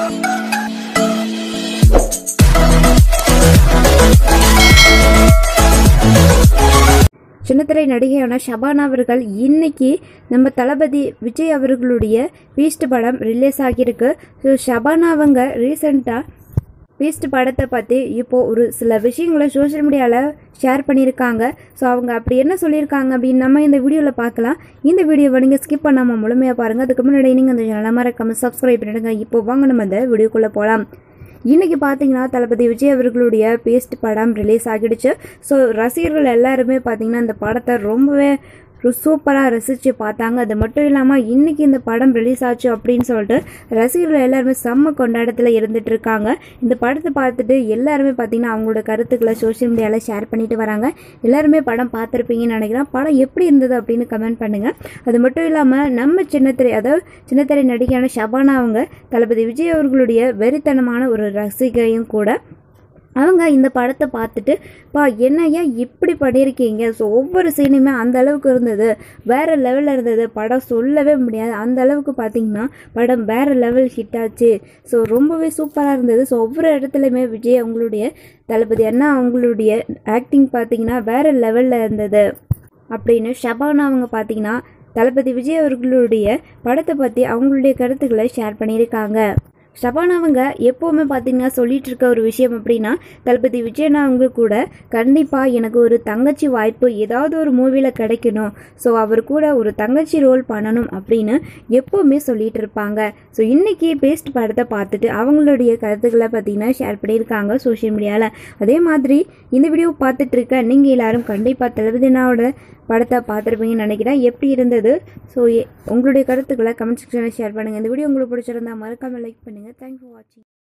சின்னத்திரை நடிகையான ஷபானா அவர்கள் இன்னைக்கு நம்ம தளபதி விஜய் அவர்களுடைய பீஸ்ட் படம் ரிலீஸ் ஆகியிருக்கு ஸோ ஷபானா அவங்க ரீசெண்டாக பீஸ்ட் படத்தை பற்றி இப்போது ஒரு சில விஷயங்களை சோஷியல் மீடியாவில் ஷேர் பண்ணியிருக்காங்க ஸோ அவங்க அப்படி என்ன சொல்லியிருக்காங்க அப்படின்னு நம்ம இந்த வீடியோவில் பார்க்கலாம் இந்த வீடியோவை நீங்கள் ஸ்கிப் பண்ணாமல் முழுமையாக பாருங்கள் அதுக்கு முன்னாடி நீங்கள் அந்த சேனலை மறக்காம சப்ஸ்கிரைப் பண்ணிடுங்க இப்போ வாங்க நம்ம இந்த வீடியோக்குள்ளே போகலாம் இன்றைக்கி பார்த்தீங்கன்னா தளபதி விஜய் அவர்களுடைய பேஸ்ட் படம் ரிலீஸ் ஆகிடுச்சு ஸோ ரசிகர்கள் எல்லாருமே பார்த்தீங்கன்னா இந்த படத்தை ரொம்பவே சூப்பராக ரசித்து பார்த்தாங்க அது மட்டும் இல்லாமல் இன்றைக்கி இந்த படம் ரிலீஸ் ஆச்சு அப்படின்னு சொல்லிட்டு ரசிகர்கள் எல்லாருமே செம்ம கொண்டாட்டத்தில் இருந்துட்டு இருக்காங்க இந்த படத்தை பார்த்துட்டு எல்லாருமே பார்த்தீங்கன்னா அவங்களோட கருத்துக்களை சோஷியல் மீடியாவில் ஷேர் பண்ணிட்டு வராங்க எல்லாருமே படம் பார்த்துருப்பீங்கன்னு நினைக்கிறேன் படம் எப்படி இருந்தது அப்படின்னு கமெண்ட் பண்ணுங்கள் அது மட்டும் இல்லாமல் நம்ம சின்னத்திரை அதாவது சின்னத்திரை நடிகையான ஷபானா அவங்க தளபதி விஜய் அவர்களுடைய வெறித்தனமான ஒரு ரசிகையும் கூட அவங்க இந்த படத்தை பார்த்துட்டு பா என்ன ஏன் இப்படி பண்ணியிருக்கீங்க ஸோ ஒவ்வொரு சீனுமே அந்த அளவுக்கு இருந்தது வேறு லெவலில் இருந்தது படம் சொல்லவே முடியாது அந்த அளவுக்கு பார்த்தீங்கன்னா படம் வேறு லெவல் ஹிட் ஆச்சு ஸோ ரொம்பவே சூப்பராக இருந்தது ஸோ ஒவ்வொரு இடத்துலையுமே விஜய் அவங்களுடைய தளபதி அண்ணா அவங்களுடைய ஆக்டிங் பார்த்தீங்கன்னா வேறு லெவலில் இருந்தது அப்படின்னு ஷபானா அவங்க பார்த்தீங்கன்னா தளபதி விஜய் அவர்களுடைய படத்தை பற்றி அவங்களுடைய கருத்துக்களை ஷேர் பண்ணியிருக்காங்க ஷபானா அவங்க எப்போவுமே பார்த்தீங்கன்னா சொல்லிட்டு இருக்க ஒரு விஷயம் அப்படின்னா தளபதி விஜயனா அவங்க கூட கண்டிப்பாக எனக்கு ஒரு தங்கச்சி வாய்ப்பு ஏதாவது ஒரு மூவியில் கிடைக்கணும் ஸோ அவர் கூட ஒரு தங்கச்சி ரோல் பண்ணணும் அப்படின்னு எப்போவுமே சொல்லிட்டு இருப்பாங்க ஸோ இன்னைக்கு பேஸ்ட் படத்தை பார்த்துட்டு அவங்களுடைய கருத்துக்களை பார்த்தீங்கன்னா ஷேர் பண்ணியிருக்காங்க சோஷியல் மீடியாவில் அதே மாதிரி இந்த வீடியோ பார்த்துட்டு இருக்க நீங்கள் எல்லாரும் கண்டிப்பாக தளபதினாவோட படத்தை பார்த்துருப்பீங்கன்னு நினைக்கிறேன் எப்படி இருந்தது ஸோ உங்களுடைய கருத்துக்களை கமெண்ட் செக்ஷனில் ஷேர் பண்ணுங்கள் இந்த வீடியோ உங்களுக்கு பிடிச்சிருந்தா மறக்காமல் லைக் பண்ணுங்கள் தேங்க்ஸ் ஃபார் வாட்சிங்